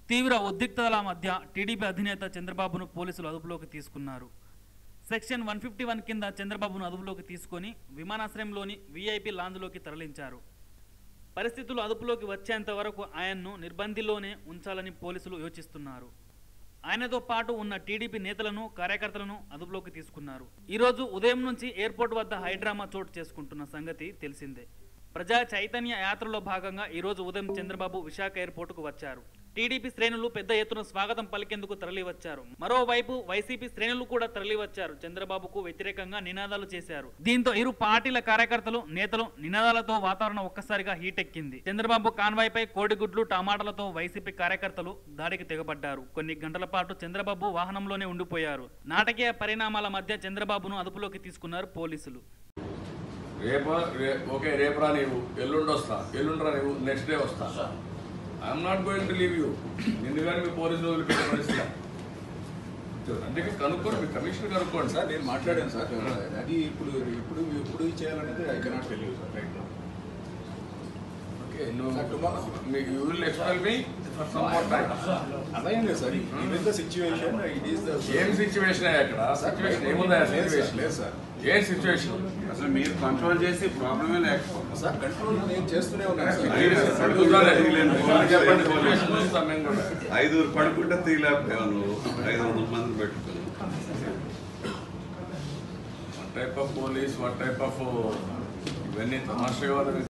తీవ్ర ఉద్రిక్తతల మధ్య టీడీపీ అధినేత చంద్రబాబును పోలీసులు అదుపులోకి తీసుకున్నారు సెక్షన్ వన్ ఫిఫ్టీ వన్ కింద చంద్రబాబును అదుపులోకి తీసుకొని విమానాశ్రయంలోని వీఐపీ లాంజ్లోకి తరలించారు పరిస్థితులు అదుపులోకి వచ్చేంత వరకు ఆయన్ను నిర్బంధిలోనే ఉంచాలని పోలీసులు యోచిస్తున్నారు ఆయనతో పాటు ఉన్న టీడీపీ నేతలను కార్యకర్తలను అదుపులోకి తీసుకున్నారు ఈరోజు ఉదయం నుంచి ఎయిర్పోర్ట్ వద్ద హైడ్రామా చోటు చేసుకుంటున్న సంగతి తెలిసిందే ప్రజా చైతన్య యాత్రలో భాగంగా ఈరోజు ఉదయం చంద్రబాబు విశాఖ ఎయిర్పోర్టుకు వచ్చారు టీడీపీ శ్రేణులు పెద్ద ఎత్తున స్వాగతం పలికేందుకు తరలివచ్చారు మరోవైపు వైసీపీ శ్రేణులు కూడా తరలివచ్చారు చంద్రబాబుకు వ్యతిరేకంగా నినాదాలు చేశారు దీంతో ఇరు పార్టీల కార్యకర్తలు నేతలు నినాదాలతో వాతావరణం ఒక్కసారిగా హీట్ ఎక్కింది చంద్రబాబు కాన్వాయ్ పై కోడిగుడ్లు టమాటాలతో వైసీపీ కార్యకర్తలు దాడికి తెగబడ్డారు కొన్ని గంటల పాటు చంద్రబాబు వాహనంలోనే ఉండిపోయారు నాటకీయ పరిణామాల మధ్య చంద్రబాబును అదుపులోకి తీసుకున్నారు పోలీసులు రేపు రే- ఓకే రేపు రా నీవు ఎల్లుండి వస్తా ఎల్లుండి రా నీవు నెక్స్ట్ డే వస్తా I'm not going to leave you నిన్ను కానీ మీ పోలీసులు వదిలిపెట్టే పరిస్థితి అంటే మీరు కనుక్కోండి మీ కమిషనర్ కనుక్కోండి సార్ నేను మాట్లాడాను సార్ అది ఇప్పుడు ఇప్పుడు ఇప్పుడు చేయాలనేది I cannot tell you sir right okay నువ్వు Sir, tomorrow- మీ you will expel me for some more time అలా ఏం లేదు sir it the situation it is the ఏం సిచ్యువేషన్ అక్కడ సిచ్యువేషన్ ఏముందా సిచ్యువేషన్ లేదు సార్ ఏం సిచ్యువేషన్ అసలు మీరు కంట్రోల్ చేసి ప్రాబ్లమే లేకపోతే సార్ కంట్రోల్ నేను చేస్తూనే ఉన్నాను ఐదు సార్ అడుగుతానే చెప్పండి సిచ్యువేషన్ చూస్తాం మేము కూడా ఐదుగురు పడుకుంటే తీయలేకపోయావు నువ్వు ఐదు వందల మంది పెట్టుకుని what type of police, what type of uh, ఇవన్నీ తమాషగా